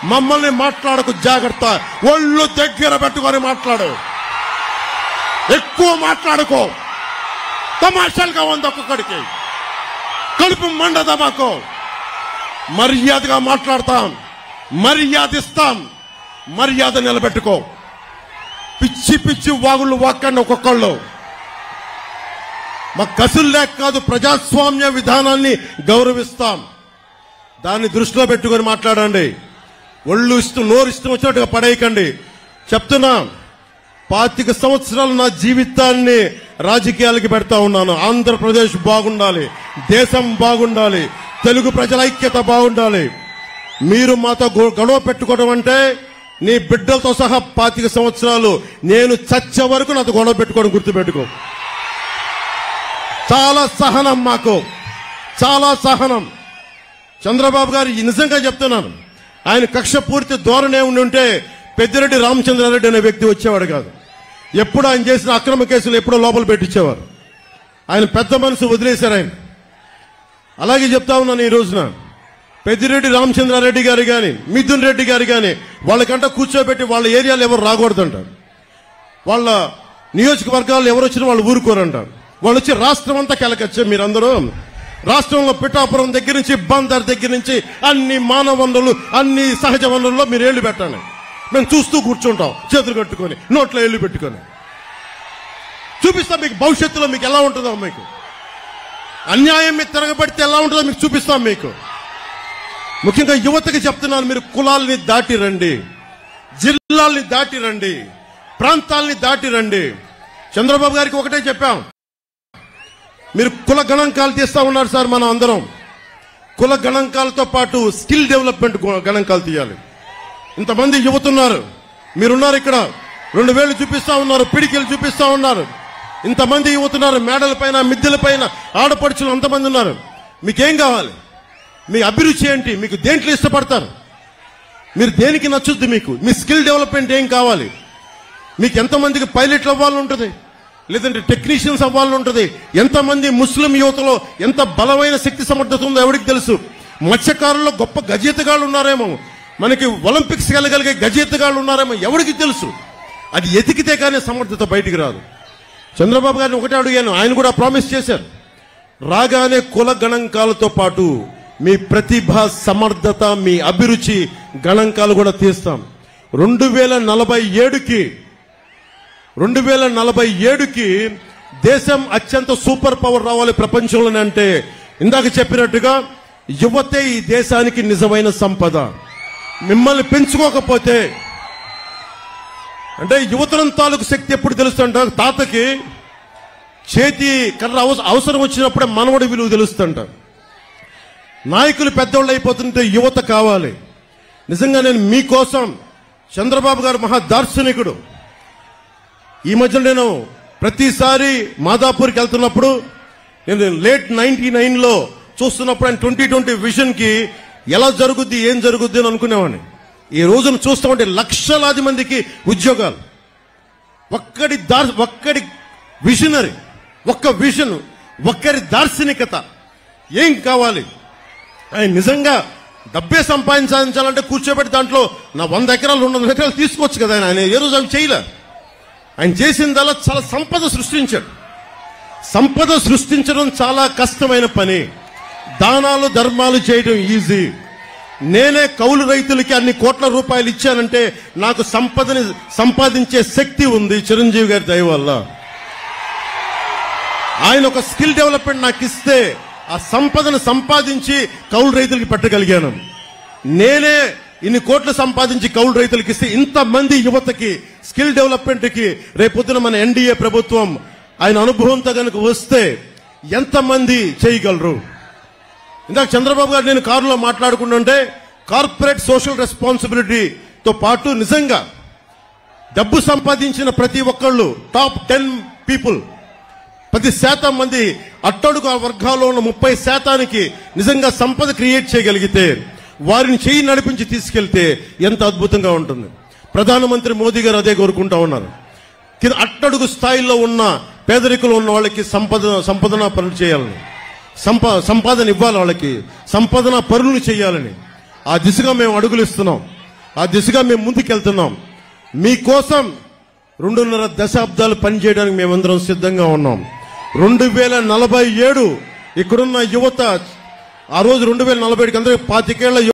మమ్మల్ని మాట్లాడకు జాగ్రత్త ఒళ్ళు దగ్గర పెట్టుకొని మాట్లాడు ఎక్కువ మాట్లాడుకో తమాషాలుగా ఉంది ఒక్కొక్కడికి కడుపు మండద మాకు మర్యాదగా మాట్లాడతాం మర్యాద ఇస్తాం మర్యాద నిలబెట్టుకో పిచ్చి పిచ్చి వాగుళ్ళు వాక్కండి ఒక్కొక్కళ్ళు మా కసులు లేక కాదు ప్రజాస్వామ్య విధానాన్ని గౌరవిస్తాం దాన్ని దృష్టిలో పెట్టుకొని మాట్లాడండి ఒళ్ళు ఇస్తూ నోరు ఇష్టం వచ్చినట్టుగా పడేయకండి చెప్తున్నా పాతిక సంవత్సరాలు నా జీవితాన్ని రాజకీయాలకి పెడతా ఉన్నాను ఆంధ్రప్రదేశ్ బాగుండాలి దేశం బాగుండాలి తెలుగు ప్రజల ఐక్యత బాగుండాలి మీరు మాతో గొ- గొడవ పెట్టుకోవడం అంటే నీ బిడ్డలతో సహా పాతిక సంవత్సరాలు నేను చచ్చే వరకు నాతో గొడవ పెట్టుకోవడం గుర్తుపెట్టుకో చాలా సహనం మాకు చాలా సహనం చంద్రబాబు గారు ఈ నిజంగా చెప్తున్నాను ఆయన కక్ష పూర్తి ధోరణి ఉండి ఉంటే పెద్దిరెడ్డి రామచంద్రారెడ్డి అనే వ్యక్తి వచ్చేవాడు కాదు ఎప్పుడు ఆయన చేసిన అక్రమ కేసులు ఎప్పుడో లోపల పెట్టించేవారు ఆయన పెద్ద మనసు వదిలేశారు ఆయన అలాగే చెప్తా ఉన్నాను ఈ రోజున పెద్దిరెడ్డి రామచంద్రారెడ్డి గారు కానీ మిథున్ రెడ్డి గారు కానీ వాళ్ళకంట కూర్చోబెట్టి వాళ్ళ ఏరియాలో ఎవరు రాకూడదంట వాళ్ళ నియోజకవర్గాలు ఎవరు వచ్చినా వాళ్ళు ఊరుకోరంట వాళ్ళు వచ్చి రాష్ట్రం అంతా కెలకొచ్చే మీరందరూ రాష్ట్రంలో పిఠాపురం దగ్గర నుంచి బందర్ దగ్గర నుంచి అన్ని మానవ వనరులు అన్ని సహజ వనరుల్లో మీరు ఏళ్ళు పెట్టండి మేము చూస్తూ కూర్చుంటాం చేతులు కట్టుకొని నోట్లో ఏళ్ళు పెట్టుకొని చూపిస్తాం మీకు భవిష్యత్తులో మీకు ఎలా ఉంటుందో మీకు అన్యాయం మీద తిరగబడితే ఎలా ఉంటుందో మీకు చూపిస్తాం మీకు ముఖ్యంగా యువతకి చెప్తున్నాను మీరు కులాల్ని దాటి రండి జిల్లాల్ని దాటి రండి ప్రాంతాల్ని దాటి రండి చంద్రబాబు గారికి ఒకటే చెప్పాం మీరు కుల గణాంకాలు తీస్తా ఉన్నారు సార్ మనం అందరం కుల గణాంకాలతో పాటు స్కిల్ డెవలప్మెంట్ గు- గణాంకాలు తీయాలి ఇంతమంది యువతున్నారు మీరున్నారు ఇక్కడ రెండు వేలు చూపిస్తా ఉన్నారు పిడికిలు చూపిస్తా ఉన్నారు ఇంతమంది యువతున్నారు మేడల పైన మిద్దెల పైన ఆడపడుచులు అంతమంది ఉన్నారు మీకేం కావాలి మీ అభిరుచి ఏంటి మీకు దేంట్లో ఇష్టపడతారు మీరు దేనికి నచ్చుద్ది మీకు మీ స్కిల్ డెవలప్మెంట్ ఏం కావాలి మీకు ఎంతమందికి పైలట్లు అవ్వాలని ఉంటుంది లేదంటే టెక్నీషియన్స్ అవ్వాలని ఉంటుంది ఎంతమంది ముస్లిం యువతలో ఎంత బలమైన శక్తి సమర్థత ఉందో ఎవరికి తెలుసు మత్స్యకారుల్లో గొప్ప గజేతగాళ్ళు ఉన్నారేమో మనకి ఒలింపిక్స్ వెళ్ళగలిగే గజేతగాళ్ళు ఉన్నారేమో ఎవరికి తెలుసు అది ఎతికితే కానీ సమర్థత బయటికి రాదు చంద్రబాబు గారిని ఒకటే అడిగాను ఆయన కూడా ప్రామిస్ చేశారు రాగానే కుల గణాంకాలతో పాటు మీ ప్రతిభ సమర్థత మీ అభిరుచి గణాంకాలు కూడా తీస్తాం రెండు వేల నలభై ఏడుకి రెండు వేల నలభై ఏడుకి దేశం అత్యంత సూపర్ పవర్ రావాలి ప్రపంచంలోనే అంటే ఇందాక చెప్పినట్టుగా యువతే ఈ దేశానికి నిజమైన సంపద మిమ్మల్ని పెంచుకోకపోతే అంటే యువతరం తాలూకు శక్తి ఎప్పుడు తెలుస్తుంట తాతకి చేతి కర్ర అవస- అవసరం వచ్చినప్పుడే మనవడి విలువ తెలుస్తుంట నాయకులు పెద్దోళ్ళు అయిపోతుంటే యువత కావాలి నిజంగా నేను మీకోసం చంద్రబాబు గారు మహా దార్శనికుడు ఈ మధ్య నేను ప్రతిసారి మాదాపూర్కి వెళ్తున్నప్పుడు నేను లేట్ నైన్టీ నైన్లో చూస్తున్నప్పుడు ఆయన ట్వంటీ ట్వంటీ విజన్కి ఎలా జరుగుద్ది ఏం జరుగుద్ది అని అనుకునేవాడిని ఈ రోజున చూస్తూ ఉంటే లక్షలాది మందికి ఉద్యోగాలు ఒక్కడి దార్ ఒక్కడి విజనరీ ఒక్క విజన్ ఒక్కరి దార్శనికత ఏం కావాలి ఆయన నిజంగా డబ్బే సంపాదించాలంటే కూర్చోబెట్టి దాంట్లో నా వంద ఎకరాలు రెండు వందల ఎకరాలు తీసుకోవచ్చు కదా ఆయన ఆయన ఏ రోజు అవి చేయలే ఆయన చేసిందల్లా చాలా సంపద సృష్టించాడు సంపద సృష్టించడం చాలా కష్టమైన పని దానాలు ధర్మాలు చేయడం ఈజీ నేనే కౌలు రైతులకి అన్ని కోట్ల రూపాయలు ఇచ్చానంటే నాకు సంపదని సంపాదించే శక్తి ఉంది చిరంజీవి గారి దయ వల్ల ఆయన ఒక స్కిల్ డెవలప్మెంట్ నాకు ఇస్తే ఆ సంపదను సంపాదించి కౌలు రైతులకి పెట్టగలిగాను నేనే ఇన్ని కోట్లు సంపాదించి కౌలు రైతులకి ఇస్తే ఇంతమంది యువతకి స్కిల్ డెవలప్మెంట్ కి రేపొద్దున మన ఎన్డీఏ ప్రభుత్వం ఆయన అనుభవంతో కనుక వస్తే ఎంతమంది చేయగలరు ఇందాక చంద్రబాబు గారు నేను కారులో మాట్లాడుకుంటుంటే కార్పొరేట్ సోషల్ రెస్పాన్సిబిలిటీతో పాటు నిజంగా డబ్బు సంపాదించిన ప్రతి ఒక్కళ్ళు టాప్ టెన్ పీపుల్ పది శాతం మంది అట్టడుగు వర్గాల్లో ఉన్న ముప్పై శాతానికి నిజంగా సంపద క్రియేట్ చేయగలిగితే వారిని చేయి నడిపించి తీసుకెళ్తే ఎంత అద్భుతంగా ఉంటుంది ప్రధానమంత్రి మోదీ గారు అదే కోరుకుంటా ఉన్నారు కింద అట్టడుగు స్థాయిలో ఉన్న పేదరికులు ఉన్న వాళ్ళకి సంపద సంపదన పనులు చేయాలని సంపా సంపాదన ఇవ్వాలి వాళ్ళకి సంపాదన పనులు చేయాలని ఆ దిశగా మేము అడుగులు ఇస్తున్నాం ఆ దిశగా మేము ముందుకెళ్తున్నాం మీకోసం రెండున్నర దశాబ్దాలు పనిచేయడానికి మేమందరం సిద్ధంగా ఉన్నాం రెండు వేల నలభై ఏడు ఇక్కడున్న యువత ఆ రోజు రెండు వేల నలభై ఏడుకి అందరూ పాతికేళ్ల